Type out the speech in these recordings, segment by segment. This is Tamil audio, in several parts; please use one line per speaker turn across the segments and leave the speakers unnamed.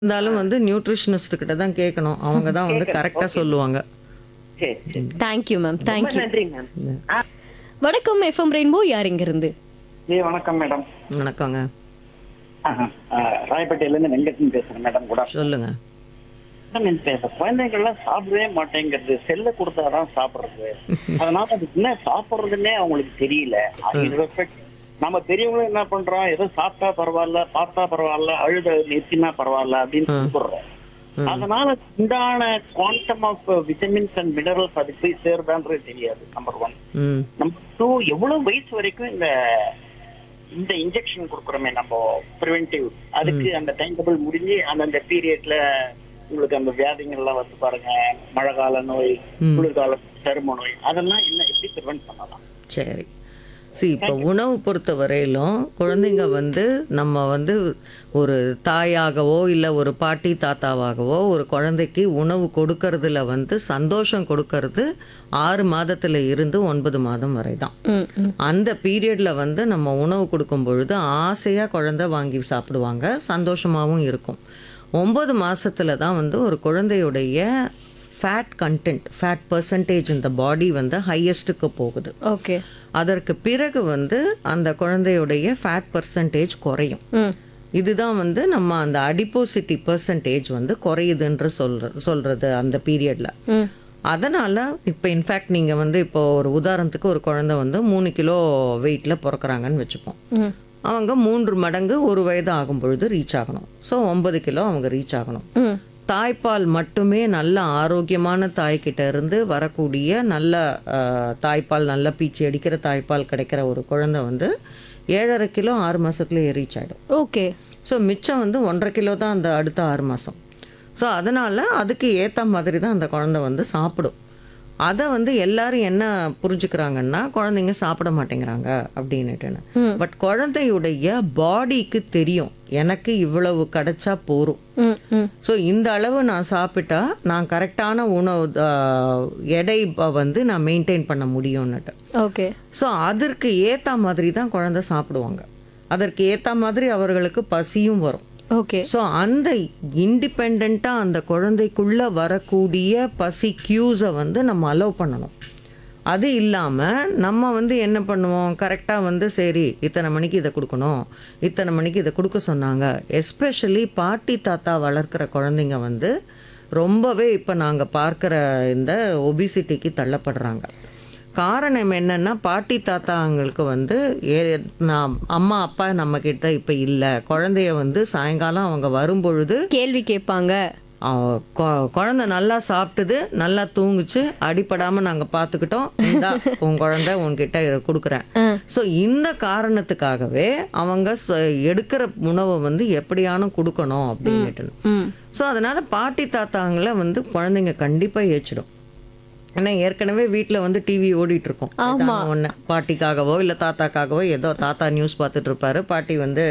இருந்தாலும் வந்து நியூட்ரிஷனிஸ்ட் கிட்ட தான் கேட்கணும் அவங்க தான் வந்து
கேட்கணும்.
கரெக்டா
Okay.
சொல்லுவாங்க
சரி சரி
தேங்க்யூ மேம்
ரொம்ப
தேங்க்யூ
நன்றி மேம் ஆ,
வணக்கம் எஃப்எம் ரெயின்போ யார் இங்க இருந்து
ஏ வணக்கம் மேடம்
வணக்கங்க
ஆஹா. ஆ, ராயப்பேட்டையில இருந்து வெங்கட்டன் பேசுறேன் மேடம் கூட
சொல்லுங்க
மேடம் இந்த இப்ப குழந்தைங்கள்லாம் சாப்பிடவே மாட்டேங்கிறது செல்ல கொடுத்தாதான் சாப்பிடுறது அதனால அது என்ன சாப்பிடுறதுன்னே அவங்களுக்கு தெரியல அது respect. நம்ம பெரியவங்களும் என்ன பண்றோம் ஏதோ சாப்பிட்டா பரவாயில்ல பார்த்தா பரவாயில்ல அழுத நிறுத்தினா பரவாயில்ல அப்படின்னு சொல்றோம் அதனால உண்டான quantum of vitamins and minerals அது போய் சேருதான்றது தெரியாது நம்பர் ஒன்
ம்
நம்பர் டூ எவ்வளவு வயசு வரைக்கும் இந்த இந்த இன்ஜெக்ஷன் கொடுக்குறோமே நம்ம ப்ரிவென்டிவ் அதுக்கு அந்த டைம் டேபிள் முடிஞ்சு அந்தந்த பீரியட்ல உங்களுக்கு அந்த வியாதிகள்லாம் வந்து பாருங்க மழை கால நோய் குளிர்கால சரும நோய் அதெல்லாம் என்ன எப்படி ப்ரிவென்ட் பண்ணலாம்
சரி சி இப்போ உணவு பொறுத்த வரையிலும் குழந்தைங்க வந்து நம்ம வந்து ஒரு தாயாகவோ இல்லை ஒரு பாட்டி தாத்தாவாகவோ ஒரு குழந்தைக்கு உணவு கொடுக்கறதுல வந்து சந்தோஷம் கொடுக்கறது ஆறு மாதத்துல இருந்து ஒன்பது மாதம் வரை தான்
ம், ம்.
அந்த பீரியட்ல வந்து நம்ம உணவு கொடுக்கும் பொழுது ஆசையா குழந்தை வாங்கி சாப்பிடுவாங்க சந்தோஷமாகவும் இருக்கும் ஒன்பது மாசத்துல தான் வந்து ஒரு குழந்தையுடைய ஃபேட் கண்டென்ட் ஃபேட் பர்சன்டேஜ் இந்த பாடி வந்து ஹையஸ்ட்டுக்கு போகுது
ஓகே
அதற்கு பிறகு வந்து அந்த குழந்தையுடைய ஃபேட் பர்சன்டேஜ் குறையும்
ம்
இதுதான் வந்து நம்ம அந்த அடிப்போசிட்டி பர்சன்டேஜ் வந்து குறையுதுன்ற சொல்ற சொல்றது அந்த பீரியட்ல
ம்
அதனால இப்போ இன்ஃபேக்ட் நீங்க வந்து இப்போ ஒரு உதாரணத்துக்கு ஒரு குழந்தை வந்து மூணு கிலோ வெயிட்ல பிறக்கறாங்கன்னு வச்சுப்போம்
ம்
அவங்க மூன்று மடங்கு ஒரு வயது ஆகும் பொழுது ரீச் ஆகணும் ஸோ ஒன்பது கிலோ அவங்க ரீச் ஆகணும்
ம்
தாய்ப்பால் மட்டுமே நல்ல ஆரோக்கியமான தாய்கிட்ட இருந்து வரக்கூடிய நல்ல அஹ், தாய்ப்பால் நல்ல பீச்சி அடிக்கிற தாய்ப்பால் கிடைக்கிற ஒரு குழந்தை வந்து ஏழரை கிலோ ஆறு மாசத்துலயே ரீச் ஆயிடும்
ஓகே
ஸோ மிச்சம் வந்து ஒன்றரை கிலோ தான் அந்த அடுத்த ஆறு மாதம் ஸோ அதனால் அதுக்கு ஏற்ற மாதிரி தான் அந்த குழந்தை வந்து சாப்பிடும் அதை வந்து எல்லாரும் என்ன புரிஞ்சுக்கிறாங்கன்னா குழந்தைங்க சாப்பிட மாட்டேங்கிறாங்க அப்படின்னுட்டுன்னு பட் குழந்தையுடைய பாடிக்கு தெரியும் எனக்கு இவ்வளவு கிடைச்சா போரும்
ம் ம்
ஸோ இந்த அளவு நான் சாப்பிட்டா நான் கரெக்டான உணவு ஆஹ், எடை ப- வந்து நான் மெயின்டைன் பண்ண முடியும்னுட்டு
ஓகே
ஸோ அதற்கு ஏற்ற மாதிரி தான் குழந்தை சாப்பிடுவாங்க அதற்கு ஏற்ற மாதிரி அவர்களுக்கு பசியும் வரும்
ஓகே
ஸோ அந்த இண்டிபெண்ட்டாக அந்த குழந்தைக்குள்ள வரக்கூடிய பசி க்யூஸை வந்து நம்ம அலோவ் பண்ணணும் அது இல்லாமல் நம்ம வந்து என்ன பண்ணுவோம் கரெக்டாக வந்து சரி இத்தனை மணிக்கு இதை கொடுக்கணும் இத்தனை மணிக்கு இதை கொடுக்க சொன்னாங்க எஸ்பெஷலி பாட்டி தாத்தா வளர்க்குற குழந்தைங்க வந்து ரொம்பவே இப்போ நாங்கள் பார்க்குற இந்த ஒபிசிட்டிக்கு தள்ளப்படுறாங்க காரணம் என்னன்னா பாட்டி தாத்தாங்களுக்கு வந்து ஏ நான் அம்மா அப்பா நம்ம கிட்ட இப்போ இல்லை குழந்தைய வந்து சாயங்காலம் அவங்க வரும்பொழுது
கேள்வி கேட்பாங்க
அவ- கொ- குழந்தை நல்லா சாப்பிட்டுது நல்லா தூங்குச்சு அடிப்படாம நாங்க பார்த்துக்கிட்டோம் இந்தா உன் குழந்தை உன்கிட்ட இதை கொடுக்குறேன் ஸோ இந்த காரணத்துக்காகவே அவங்க ச- எடுக்கிற உணவை வந்து எப்படியானு கொடுக்கணும் அப்படின்னுட்டு
ம்
ஸோ அதனால பாட்டி தாத்தாங்களை வந்து குழந்தைங்க கண்டிப்பா ஏச்சிடும் ஏன்னா ஏற்கனவே வீட்டில் வந்து டிவி ஓடிட்டு இருக்கும் ஒன்று பாட்டிக்காகவோ இல்லை தாத்தாக்காகவோ ஏதோ தாத்தா நியூஸ் பார்த்துட்டு இருப்பாரு பாட்டி வந்து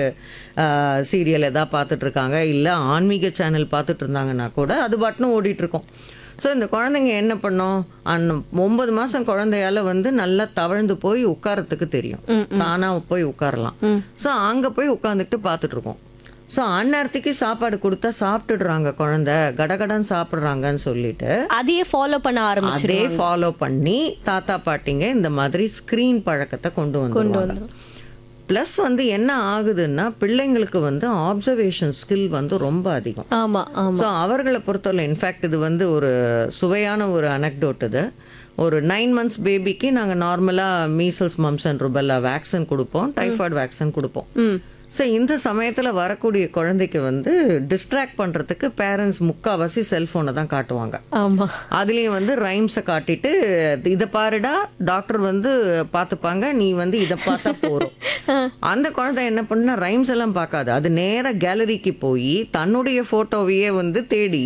சீரியல் எதா பார்த்துட்டு இருக்காங்க இல்லை ஆன்மீக சேனல் பார்த்துட்டு இருந்தாங்கன்னா கூட அது பாட்டுன்னு ஓடிட்டு இருக்கும் ஸோ இந்த குழந்தைங்க என்ன பண்ணும் அன் ஒன்பது மாதம் குழந்தையால வந்து நல்லா தவழ்ந்து போய் உட்காரத்துக்கு தெரியும் தானாக போய் உட்காரலாம் ஸோ அங்கே போய் உட்காந்துக்கிட்டு பார்த்துட்டு இருக்கோம் ஸோ அந்நேரத்துக்கு சாப்பாடு கொடுத்தா சாப்பிட்டுடுறாங்க குழந்தை கடகடன்னு சாப்பிட்றாங்கன்னு சொல்லிட்டு
அதையே ஃபாலோ பண்ண ஆரம்பிச்சு
அதே ஃபாலோ பண்ணி தாத்தா பாட்டிங்க இந்த மாதிரி ஸ்க்ரீன் பழக்கத்தை கொண்டு வந்துருவாங்க ப்ளஸ் வந்து என்ன ஆகுதுன்னா பிள்ளைங்களுக்கு வந்து ஆப்சர்வேஷன் ஸ்கில் வந்து ரொம்ப அதிகம்
ஆமா ஆமா
ஸோ அவர்களை பொறுத்தவரை இன்ஃபேக்ட் இது வந்து ஒரு சுவையான ஒரு அனக்டோட் இது ஒரு நைன் மந்த்ஸ் பேபிக்கு நாங்கள் நார்மலாக measles mumps and rubella vaccine கொடுப்போம் டைஃபாய்டு வேக்சின் கொடுப்போம்
ம்
ஸோ இந்த சமயத்தில் வரக்கூடிய குழந்தைக்கு வந்து டிஸ்ட்ராக்ட் பண்ணுறதுக்கு பேரண்ட்ஸ் முக்கால்வாசி செல்ஃபோனை தான் காட்டுவாங்க
ஆமா
அதுலேயும் வந்து ரைம்ஸை காட்டிட்டு இதை பாருடா டாக்டர் வந்து பார்த்துப்பாங்க நீ வந்து இதை பார்த்தா போதும் அந்த குழந்தை என்ன பண்ணா ரைம்ஸ் எல்லாம் பார்க்காது அது நேரா கேலரிக்கு போய் தன்னுடைய ஃபோட்டோவையே வந்து தேடி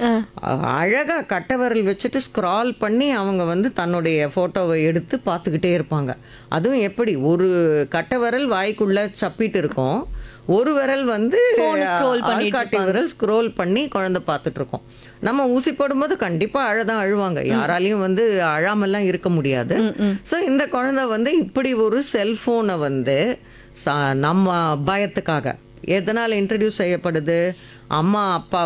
அழகா கட்டவிரல் வச்சுட்டு ஸ்க்ரால் பண்ணி அவங்க வந்து தன்னுடைய ஃபோட்டோவை எடுத்து பார்த்துக்கிட்டே இருப்பாங்க அதுவும் எப்படி ஒரு கட்டவிரல் வாய்க்குள்ள சப்பிட்டு இருக்கும் ஒரு விரல் வந்து
scroll பண்ணிட்டு
ஆள்காட்டி விரல் ஸ்க்ரோல் பண்ணி குழந்தை பார்த்துட்டு இருக்கோம் நம்ம ஊசி போடும்போது கண்டிப்பா அழதான் அழுவாங்க யாராலையும் வந்து அழாமல்லாம் இருக்க முடியாது ஸோ இந்த குழந்தை வந்து இப்படி ஒரு செல்போனை வந்து ச- நம்ம பயத்துக்காக எதனால் இன்ட்ரடியூஸ் செய்யப்படுது அம்மா அப்பா